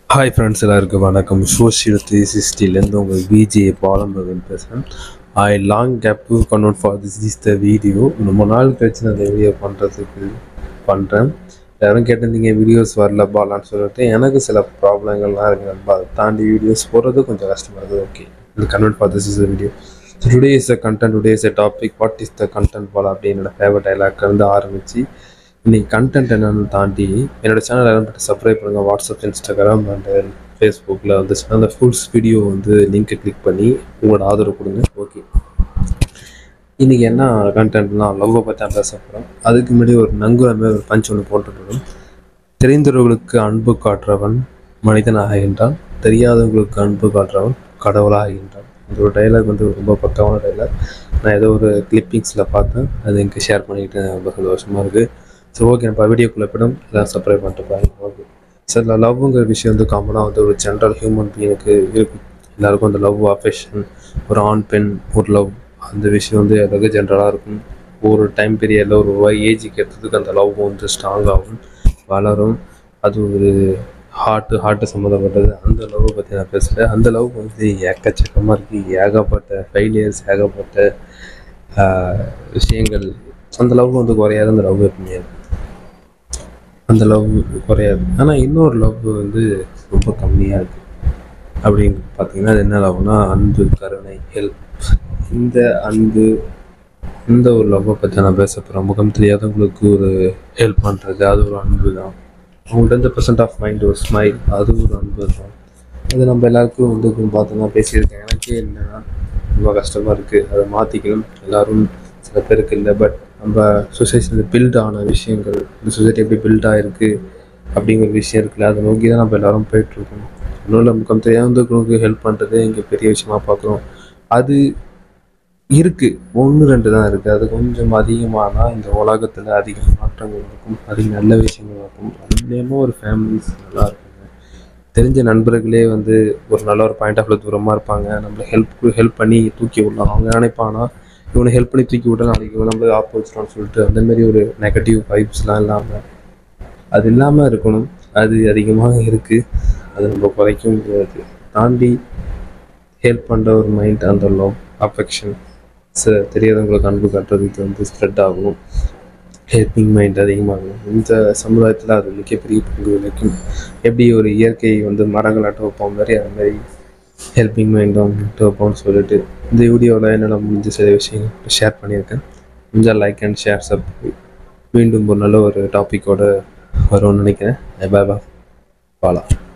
Hi friends எல்லாருக்கும் வணக்கம் social three சிக்ஸ்டிலேருந்து உங்கள் விஜே பாலமுருகன் பேசுகிறேன் I long gap to convert for this is the video ரொம்ப நாள் கழிச்சு நான் இந்த வீடியோ பண்ணுறதுக்கு பண்ணுறேன் யாரும் கேட்டிருந்தீங்க வீடியோஸ் வரல பாலான்னு சொல்லிட்டு எனக்கு சில ப்ராப்ளங்கள்லாம் இருக்குது நண்பா அதை தாண்டி வீடியோஸ் போடுறது கொஞ்சம் கஷ்டமாக இருக்குது ஓகே இந்த convert for this is the video today is a content today is a topic what is the content Bala அப்படி என்னோட ஃபேவரட் டைலாக் இருந்து ஆரம்பித்து இன்னைக்கு கண்டென்ட் என்னன்னு தாண்டி என்னோட சேனல் எல்லாம் சப்ஸ்கிரைப் பண்ணுங்கள் வாட்ஸ்அப் இன்ஸ்டாகிராம் அண்ட் ஃபேஸ்புக்கில் வந்துச்சுன்னா அந்த ஃபுல்ஸ் வீடியோ வந்து லிங்க்கை கிளிக் பண்ணி உங்களோட ஆதரவு கொடுங்க ஓகே இன்றைக்கி என்ன கண்டென்ட்னா லவ்வை பற்றி தான் பேச போகிறோம் அதுக்கு முன்னாடி ஒரு நங்குரமே ஒரு பஞ்ச் ஒன்று போட்டுவிடும் தெரிந்தவர்களுக்கு அன்பு காட்டுறவன் மனிதன் ஆகின்றான் தெரியாதவங்களுக்கு அன்பு காட்டுறவன் கடவுளாக ஆகின்றான் இந்த ஒரு டைலாக் வந்து ரொம்ப பக்கமான டைலாக் நான் ஏதோ ஒரு கிளிப்பிங்ஸில் பார்த்தேன் அது எனக்கு ஷேர் பண்ணிக்கிட்டு ரொம்ப சந்தோஷமாக இருக்குது ஸோ ஓகே நம்ம வீடியோக்குள்ளே போய்டும் எல்லாம் சப்ஸ்கிரைப் பண்ணிட்டு பாருங்க ஓகே சார் லவ்ங்கிற விஷயம் வந்து காமனாக வந்து ஒரு ஜென்ரல் ஹியூமன் பீனுக்கு இருக்கும் எல்லாருக்கும் அந்த லவ் அஃபெக்ஷன் ஒரு ஆண் பெண் ஒரு லவ் அந்த விஷயம் வந்து எல்லாருக்கும் ஜென்ரலாக இருக்கும் ஒரு டைம் பீரியடில் ஒரு ஏஜுக்கு எடுத்ததுக்கு அந்த லவ் வந்து ஸ்ட்ராங் ஆகும் வளரும் அது ஒரு ஹார்ட்டு ஹார்ட்டு சம்மந்தப்பட்டது அந்த லவ் பற்றி நான் பேசுகிறேன் அந்த லவ் வந்து ஏக்கச்சக்கமாக இருக்குது ஏகப்பட்ட ஃபெயிலியர்ஸ் ஏகப்பட்ட ஆஹ், விஷயங்கள் அந்த லவ் வந்து குறையாது அந்த லவ் எப்பவுமே இருக்கும். அந்த லவ் குறையாது ஆனால் இன்னொரு லவ் வந்து ரொம்ப கம்மியாக இருக்குது அப்படின்னு பார்த்தீங்கன்னா அது என்ன லவ்னா அன்பு கருணை ஹெல்ப் இந்த அன்பு இந்த ஒரு லவ்வை பற்றி நான் பேச போகிறேன் முகம் தெரியாதவங்களுக்கு ஒரு ஹெல்ப் பண்ணுறது அது ஒரு அன்பு தான் அவங்கள்ட்ட இந்த பர்சன்ட் ஆஃப் மைண்ட் ஒரு ஸ்மைல் அது ஒரு அன்பு தான் அது நம்ம எல்லாருக்கும் வந்து பார்த்தோம்னா பேசியிருக்கேன் எனக்கே என்னன்னா ரொம்ப கஷ்டமாக இருக்குது அதை மாற்றிக்கணும் எல்லாரும் சில பேருக்கு இல்லை பட் நம்ம சொசைட்டியில் பில்ட் ஆன விஷயங்கள் இந்த சொசைட்டி எப்படி பில்ட் ஆகிருக்கு அப்படிங்கிற ஒரு விஷயம் இருக்குல்ல அதை நோக்கி தான் நம்ம எல்லாரும் போயிட்டுருக்கோம் இன்னொன்று நமக்கு தெரியாதவங்களுக்கு ஹெல்ப் பண்ணுறது இங்கே பெரிய விஷயமா பார்க்குறோம் அது இருக்குது ஒன்று ரெண்டு தான் இருக்குது அது கொஞ்சம் அதிகமானால் இந்த உலகத்தில் அதிக மாற்றங்கள் இருக்கும் அதிக நல்ல விஷயங்கள் இருக்கும் அதுலேயுமே ஒரு ஃபேமிலிஸ் நல்லா இருக்குங்க தெரிஞ்ச நண்பர்களே வந்து ஒரு நல்ல ஒரு பாயிண்ட் ஆஃப்ல தூரமாக இருப்பாங்க நம்மளை ஹெல்ப் ஹெல்ப் பண்ணி தூக்கி விடலாம் அவங்க நினைப்பானா இவனை ஹெல்ப் பண்ணி தூக்கி விட்டா நாளைக்கு இவன் நம்ம ஆப்பு வச்சிடான்னு சொல்லிட்டு அந்த மாதிரி ஒரு நெகட்டிவ் வைப்ஸ்லாம் இல்லாமல் அது இல்லாமல் இருக்கணும் அது அதிகமாக இருக்குது அது நம்ம குறைக்க முடியாது தாண்டி ஹெல்ப் பண்ணுற ஒரு மைண்ட் அந்த லவ் அஃபெக்ஷன் ச தெரியாதவங்களுக்கு அன்பு காட்டுறது இது வந்து ஸ்ப்ரெட் ஆகும் ஹெல்பிங் மைண்ட் அதிகமாகும் இந்த சமுதாயத்தில் அது மிகப்பெரிய பங்கு வகிக்கும் எப்படி ஒரு இயற்கை வந்து மரங்கள் நட்டு வைப்போம் மாதிரி அது மாதிரி ஹெல்பிங் மைண்டும் நட்டு வைப்போம்னு சொல்லிட்டு இந்த வீடியோவில் என்னால் முடிஞ்ச சில விஷயங்கள் ஷேர் பண்ணியிருக்கேன் கொஞ்சம் லைக் அண்ட் ஷேர் சப் மீண்டும் ஒரு நல்ல ஒரு டாப்பிக்கோட வரும்னு நினைக்கிறேன் பை பா பாலா